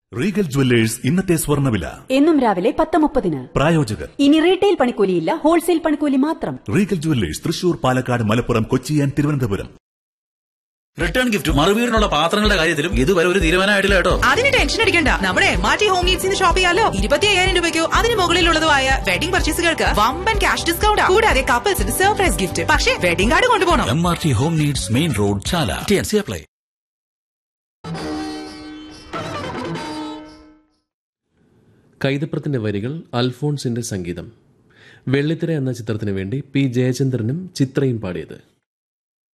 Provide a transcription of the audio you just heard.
Regal jewellers ഇന്നത്തെ സ്വർണ്ണവില എന്നും രാവിലെ പത്ത് മുപ്പതിന് പ്രായോജകർ ഇനി റീറ്റെയിൽ പണിക്കൂലിയില്ല ഹോൾസെയിൽ പണിക്കൂലി മാത്രം Regal jewellers Thrissur Palakkad Malappuram Kochi and Thiruvananthapuram return gift മറുവീടിനുള്ള പാത്രങ്ങളുടെ കാര്യത്തിലും ഇതുവരെ ഒരു തീരുമാനമായിട്ടില്ല കേട്ടോ അതിന് ടെൻഷൻ അടിക്കണ്ട നമ്മുടെ മാറ്റി ഹോം നീഡ്സിന് ഷോപ്പ് ചെയ്യാലോ ഇരുപത്തി അയ്യായിരം രൂപയ്ക്കോ അതിന് മുകളിലുള്ളതുമായ വെഡിംഗ് പർച്ചേസുകൾക്ക് വമ്പൻ ക്യാഷ് ഡിസ്കൗണ്ട് കൂടാതെ കപ്പിൾസിന് സർപ്രൈസ് ഗിഫ്റ്റ് പക്ഷേ വെഡിംഗ് കാർഡ് കൊണ്ടുപോകണം M R T home needs main road Chala T N C apply കൈതപ്രത്തിന്റെ വരികൾ അൽഫോൺസിന്റെ സംഗീതം വെള്ളിത്തിര എന്ന ചിത്രത്തിനു വേണ്ടി പി ജയചന്ദ്രനും ചിത്രയും പാടിയത്